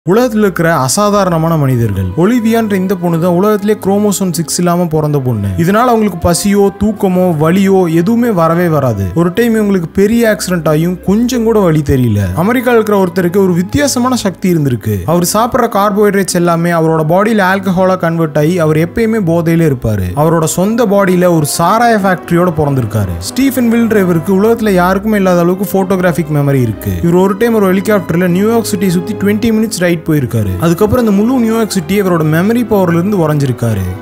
உலகத்தில் இருக்கிற அசாதாரணமான மனிதர்கள் ஒலிவியான்ற இந்த பொண்ணு தான் உலகத்திலே குரோமோசோம் சிக்ஸ் இல்லாம பிறந்த பொண்ணு இதனால அவங்களுக்கு பசியோ தூக்கமோ வலியோ எதுவுமே வரவே வராது ஒரு டைம் இவங்களுக்கு பெரிய ஆக்சிடென்ட் ஆகியும் கொஞ்சம் கூட வலி தெரியல அமெரிக்காவில் இருக்கிற ஒருத்தருக்கு ஒரு வித்தியாசமான சக்தி இருந்திருக்கு அவர் சாப்பிட்ற கார்போஹைட்ரேட்ஸ் எல்லாமே அவரோட பாடியில ஆல்கஹாலா கன்வெர்ட் ஆகி அவர் எப்பயுமே போதையில இருப்பாரு அவரோட சொந்த பாடியில ஒரு சாராய ஃபேக்டரியோட பிறந்திருக்காரு ஸ்டீஃபன் வில் டிரைவருக்கு உலகத்துல யாருக்குமே இல்லாத அளவுக்கு போட்டோகிராஃபிக் மெமரி இருக்கு இவர் ஒரு டைம் ஒரு ஹெலிகாப்டர்ல நியூயார்க் சிட்டி சுத்தி டுவெண்ட்டி மினிட்ஸ் ரைட் போயிருக்காரு அதுக்கப்புறம் இந்த முழு நியூயார்க் சிட்டி இவரோட மெமரி பவர்ல இருந்து உறைஞ்சிருக்காரு